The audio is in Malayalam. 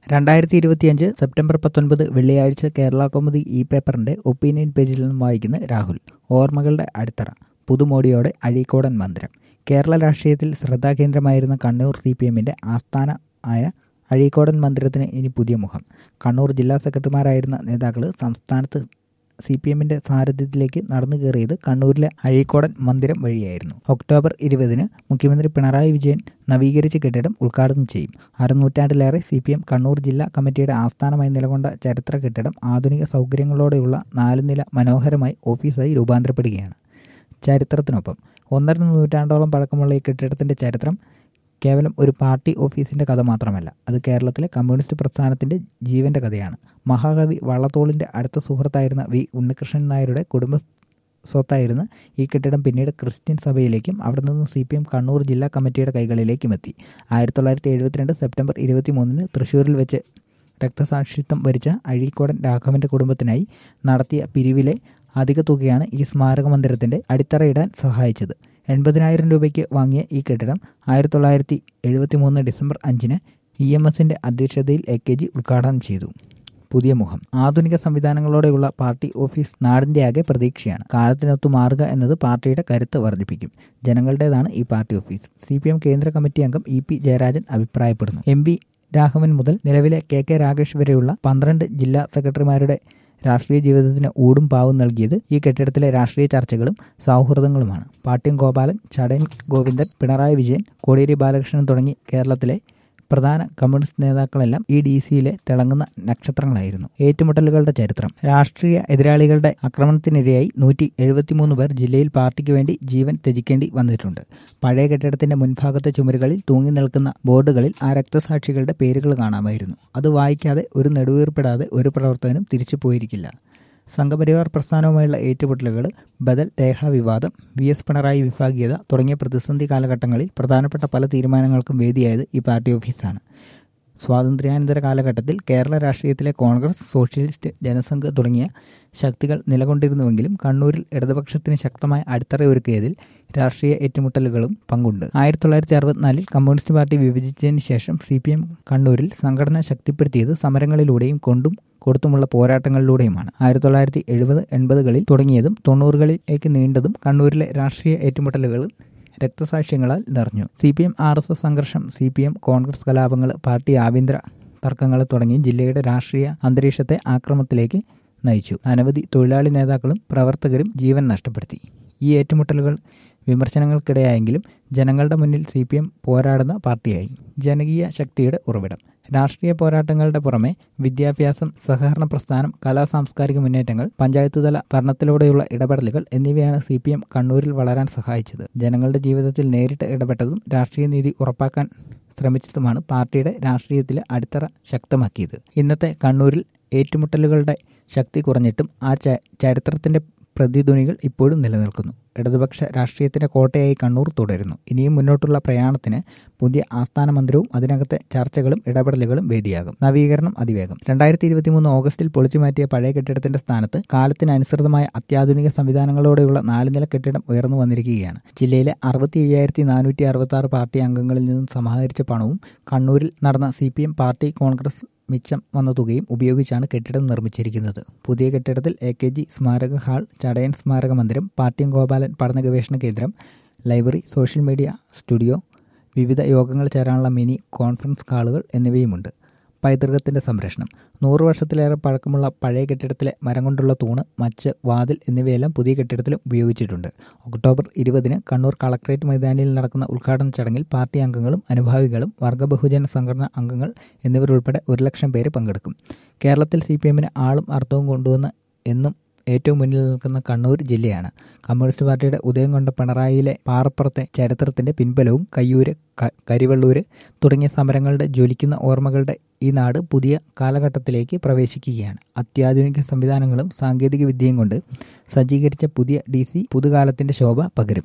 രണ്ടായിരത്തി ഇരുപത്തിയഞ്ച് സെപ്റ്റംബർ പത്തൊൻപത് വെള്ളിയാഴ്ച കേരള കൗമുദി ഇ പേപ്പറിന്റെ ഒപ്പീനിയൻ പേജിൽ നിന്നും വായിക്കുന്ന രാഹുൽ ഓർമ്മകളുടെ അടിത്തറ പുതുമോടിയോടെ അഴീക്കോടൻ മന്ദിരം കേരള രാഷ്ട്രീയത്തിൽ ശ്രദ്ധാകേന്ദ്രമായിരുന്ന കണ്ണൂർ സി പി എമ്മിന്റെ ആസ്ഥാന ആയ അഴീക്കോടൻ മന്ദിരത്തിന് ഇനി പുതിയ മുഖം കണ്ണൂർ ജില്ലാ സെക്രട്ടറിമാരായിരുന്ന നേതാക്കൾ സംസ്ഥാനത്ത് സി പി എമ്മിന്റെ സാരഥ്യത്തിലേക്ക് നടന്നു കയറിയത് കണ്ണൂരിലെ അഴീക്കോടൻ മന്ദിരം വഴിയായിരുന്നു ഒക്ടോബർ ഇരുപതിന് മുഖ്യമന്ത്രി പിണറായി വിജയൻ നവീകരിച്ച കെട്ടിടം ഉദ്ഘാടനം ചെയ്യും അരനൂറ്റാണ്ടിലേറെ സി പി എം കണ്ണൂർ ജില്ലാ കമ്മിറ്റിയുടെ ആസ്ഥാനമായി നിലകൊണ്ട ചരിത്ര കെട്ടിടം ആധുനിക സൗകര്യങ്ങളോടെയുള്ള നാല് നില മനോഹരമായി ഓഫീസായി രൂപാന്തരപ്പെടുകയാണ് ചരിത്രത്തിനൊപ്പം ഒന്നര നൂറ്റാണ്ടോളം പഴക്കമുള്ള ഈ കെട്ടിടത്തിന്റെ ചരിത്രം കേവലം ഒരു പാർട്ടി ഓഫീസിന്റെ കഥ മാത്രമല്ല അത് കേരളത്തിലെ കമ്മ്യൂണിസ്റ്റ് പ്രസ്ഥാനത്തിന്റെ ജീവന്റെ കഥയാണ് മഹാകവി വള്ളത്തോളിന്റെ അടുത്ത സുഹൃത്തായിരുന്ന വി ഉണ്ണികൃഷ്ണൻ നായരുടെ കുടുംബ സ്വത്തായിരുന്ന ഈ കെട്ടിടം പിന്നീട് ക്രിസ്ത്യൻ സഭയിലേക്കും അവിടെ നിന്ന് സി പി എം കണ്ണൂർ ജില്ലാ കമ്മിറ്റിയുടെ കൈകളിലേക്കും എത്തി ആയിരത്തി തൊള്ളായിരത്തി എഴുപത്തിരണ്ട് സെപ്റ്റംബർ ഇരുപത്തി മൂന്നിന് തൃശ്ശൂരിൽ വെച്ച് രക്തസാക്ഷിത്വം വരിച്ച അഴീക്കോടൻ രാഘവന്റെ കുടുംബത്തിനായി നടത്തിയ പിരിവിലെ അധിക തുകയാണ് ഈ സ്മാരക മന്ദിരത്തിന്റെ അടിത്തറയിടാൻ സഹായിച്ചത് എൺപതിനായിരം രൂപയ്ക്ക് വാങ്ങിയ ഈ കെട്ടിടം ആയിരത്തി തൊള്ളായിരത്തി എഴുപത്തി മൂന്ന് ഡിസംബർ അഞ്ചിന് ഇ എം എസിന്റെ അധ്യക്ഷതയിൽ എ കെ ജി ഉദ്ഘാടനം ചെയ്തു പുതിയ മുഖം ആധുനിക സംവിധാനങ്ങളോടെയുള്ള പാർട്ടി ഓഫീസ് നാടിന്റെ ആകെ പ്രതീക്ഷയാണ് കാലത്തിനൊത്തു മാറുക എന്നത് പാർട്ടിയുടെ കരുത്ത് വർദ്ധിപ്പിക്കും ജനങ്ങളുടേതാണ് ഈ party office C P M കേന്ദ്ര കമ്മിറ്റി അംഗം ഇ പി ജയരാജൻ അഭിപ്രായപ്പെടുന്നു എം പി രാഘവൻ മുതൽ നിലവിലെ കെ കെ രാഗേഷ് വരെയുള്ള പന്ത്രണ്ട് ജില്ലാ സെക്രട്ടറിമാരുടെ രാഷ്ട്രീയ ജീവിതത്തിന് ഊടും പാവും നൽകിയത് ഈ കെട്ടിടത്തിലെ രാഷ്ട്രീയ ചർച്ചകളും സൗഹൃദങ്ങളുമാണ് പാട്യം ഗോപാലൻ ചടയൻ ഗോവിന്ദൻ പിണറായി വിജയൻ കോടിയേരി ബാലകൃഷ്ണൻ തുടങ്ങി കേരളത്തിലെ പ്രധാന കമ്മ്യൂണിസ്റ്റ് നേതാക്കളെല്ലാം ഈ ഡി സിയിലെ തിളങ്ങുന്ന നക്ഷത്രങ്ങളായിരുന്നു ഏറ്റുമുട്ടലുകളുടെ ചരിത്രം രാഷ്ട്രീയ എതിരാളികളുടെ ആക്രമണത്തിനിരയായി നൂറ്റി എഴുപത്തിമൂന്ന് പേർ ജില്ലയിൽ പാർട്ടിക്ക് വേണ്ടി ജീവൻ ത്യജിക്കേണ്ടി വന്നിട്ടുണ്ട് പഴയ കെട്ടിടത്തിന്റെ മുൻഭാഗത്തെ ചുമരുകളിൽ തൂങ്ങി നിൽക്കുന്ന ബോർഡുകളിൽ ആ രക്തസാക്ഷികളുടെ പേരുകൾ കാണാമായിരുന്നു അത് വായിക്കാതെ ഒരു നെടുവീർപ്പിടാതെ ഒരു പ്രവർത്തകനും തിരിച്ചു പോയിരിക്കില്ല സംഘപരിവാർ പ്രസ്ഥാനവുമായുള്ള ഏറ്റുമുട്ടലുകൾ ബദൽ രേഖാവിവാദം വി എസ് പിണറായി വിഭാഗീയത തുടങ്ങിയ പ്രതിസന്ധി കാലഘട്ടങ്ങളിൽ പ്രധാനപ്പെട്ട പല തീരുമാനങ്ങൾക്കും വേദിയായത് ഈ പാർട്ടി ഓഫീസാണ് സ്വാതന്ത്ര്യാനന്തര കാലഘട്ടത്തിൽ കേരള രാഷ്ട്രീയത്തിലെ കോൺഗ്രസ് സോഷ്യലിസ്റ്റ് ജനസംഘ് തുടങ്ങിയ ശക്തികൾ നിലകൊണ്ടിരുന്നുവെങ്കിലും കണ്ണൂരിൽ ഇടതുപക്ഷത്തിന് ശക്തമായ അടിത്തറയൊരുക്കിയതിൽ രാഷ്ട്രീയ ഏറ്റുമുട്ടലുകളും പങ്കുണ്ട് ആയിരത്തി തൊള്ളായിരത്തി അറുപത്തിനാലിൽ കമ്മ്യൂണിസ്റ്റ് പാർട്ടി വിഭജിച്ചതിന് ശേഷം സി പി എം കണ്ണൂരിൽ സംഘടന ശക്തിപ്പെടുത്തിയത് സമരങ്ങളിലൂടെയും കൊണ്ടും കൊടുത്തുമുള്ള പോരാട്ടങ്ങളിലൂടെയുമാണ് ആയിരത്തി തൊള്ളായിരത്തി എഴുപത് എൺപതുകളിൽ തുടങ്ങിയതും തൊണ്ണൂറുകളിലേക്ക് നീണ്ടതും കണ്ണൂരിലെ രാഷ്ട്രീയ ഏറ്റുമുട്ടലുകൾ രക്തസാക്ഷ്യങ്ങളാൽ നിറഞ്ഞു C P M R S S സംഘർഷം സി പി എം കോൺഗ്രസ് കലാപങ്ങൾ പാർട്ടി ആഭ്യന്തര തർക്കങ്ങൾ തുടങ്ങി ജില്ലയുടെ രാഷ്ട്രീയ അന്തരീക്ഷത്തെ ആക്രമണത്തിലേക്ക് നയിച്ചു അനവധി തൊഴിലാളി നേതാക്കളും പ്രവർത്തകരും ജീവൻ നഷ്ടപ്പെടുത്തി ഈ ഏറ്റുമുട്ടലുകൾ വിമർശനങ്ങൾക്കിടയായെങ്കിലും ജനങ്ങളുടെ മുന്നിൽ സി പി എം പോരാടുന്ന പാർട്ടിയായി ജനകീയ ശക്തിയുടെ ഉറവിടം രാഷ്ട്രീയ പോരാട്ടങ്ങളുടെ പുറമെ വിദ്യാഭ്യാസം സഹകരണ പ്രസ്ഥാനം കലാ സാംസ്കാരിക മുന്നേറ്റങ്ങൾ പഞ്ചായത്ത് തല ഭരണത്തിലൂടെയുള്ള ഇടപെടലുകൾ എന്നിവയാണ് സി പി എം കണ്ണൂരിൽ വളരാൻ സഹായിച്ചത് ജനങ്ങളുടെ ജീവിതത്തിൽ നേരിട്ട് ഇടപെട്ടതും രാഷ്ട്രീയ നീതി ഉറപ്പാക്കാൻ ശ്രമിച്ചതുമാണ് പാർട്ടിയുടെ രാഷ്ട്രീയത്തിലെ അടിത്തറ ശക്തമാക്കിയത് ഇന്നത്തെ കണ്ണൂരിൽ ഏറ്റുമുട്ടലുകളുടെ ശക്തി കുറഞ്ഞിട്ടും ആ ചരിത്രത്തിന്റെ പ്രതിധ്വനികൾ ഇപ്പോഴും നിലനിൽക്കുന്നു ഇടതുപക്ഷ രാഷ്ട്രീയത്തിന്റെ കോട്ടയായി കണ്ണൂർ തുടരുന്നു ഇനിയും മുന്നോട്ടുള്ള പ്രയാണത്തിന് പുതിയ ആസ്ഥാന മന്ദിരവും അതിനകത്തെ ചർച്ചകളും ഇടപെടലുകളും വേദിയാകും നവീകരണം അതിവേഗം രണ്ടായിരത്തി ഇരുപത്തിമൂന്ന് ഓഗസ്റ്റിൽ പൊളിച്ചുമാറ്റിയ പഴയ കെട്ടിടത്തിന്റെ സ്ഥാനത്ത് കാലത്തിനനുസൃതമായ അത്യാധുനിക സംവിധാനങ്ങളോടെയുള്ള നാല് നില കെട്ടിടം ഉയർന്നു വന്നിരിക്കുകയാണ് ജില്ലയിലെ അറുപത്തി അയ്യായിരത്തി നാനൂറ്റി അറുപത്തി ആറ് പാർട്ടി അംഗങ്ങളിൽ നിന്നും സമാഹരിച്ച പണവും കണ്ണൂരിൽ നടന്ന C P M party congress മിച്ചം വന്ന തുകയും ഉപയോഗിച്ചാണ് കെട്ടിടം നിർമ്മിച്ചിരിക്കുന്നത് പുതിയ കെട്ടിടത്തിൽ എ കെ ജി സ്മാരക ഹാൾ ചടയൻ സ്മാരക മന്ദിരം പാട്യം ഗോപാലൻ പഠന ഗവേഷണ കേന്ദ്രം ലൈബ്രറി സോഷ്യൽ മീഡിയ സ്റ്റുഡിയോ വിവിധ യോഗങ്ങൾ ചേരാനുള്ള മിനി കോൺഫറൻസ് ഹാളുകൾ എന്നിവയുമുണ്ട് പൈതൃകത്തിന്റെ സംരക്ഷണം നൂറ് വർഷത്തിലേറെ പഴക്കമുള്ള പഴയ കെട്ടിടത്തിലെ മരം കൊണ്ടുള്ള തൂണ് മച്ച് വാതിൽ എന്നിവയെല്ലാം പുതിയ കെട്ടിടത്തിലും ഉപയോഗിച്ചിട്ടുണ്ട് ഒക്ടോബർ ഇരുപതിന് കണ്ണൂർ കളക്ട്രേറ്റ് മൈതാനിയിൽ നടക്കുന്ന ഉദ്ഘാടന ചടങ്ങിൽ പാർട്ടി അംഗങ്ങളും അനുഭാവികളും വർഗ ബഹുജന സംഘടനാ അംഗങ്ങൾ എന്നിവരുൾപ്പെടെ ഒരു ലക്ഷം പേര് പങ്കെടുക്കും കേരളത്തിൽ സി പി എമ്മിന് ആളും അർത്ഥവും കൊണ്ടുവന്ന് എന്നും ഏറ്റവും മുന്നിൽ നിൽക്കുന്ന കണ്ണൂർ ജില്ലയാണ് കമ്മ്യൂണിസ്റ്റ് പാർട്ടിയുടെ ഉദയം കൊണ്ട പിണറായിയിലെ പാറപ്പുറത്തെ ചരിത്രത്തിന്റെ പിൻബലവും കയ്യൂര് കരിവള്ളൂര് തുടങ്ങിയ സമരങ്ങളുടെ ജ്വലിക്കുന്ന ഓർമ്മകളുടെ ഈ നാട് പുതിയ കാലഘട്ടത്തിലേക്ക് പ്രവേശിക്കുകയാണ് അത്യാധുനിക സംവിധാനങ്ങളും സാങ്കേതിക വിദ്യയും കൊണ്ട് സജ്ജീകരിച്ച പുതിയ ഡി സി പുതുകാലത്തിന്റെ ശോഭ പകരും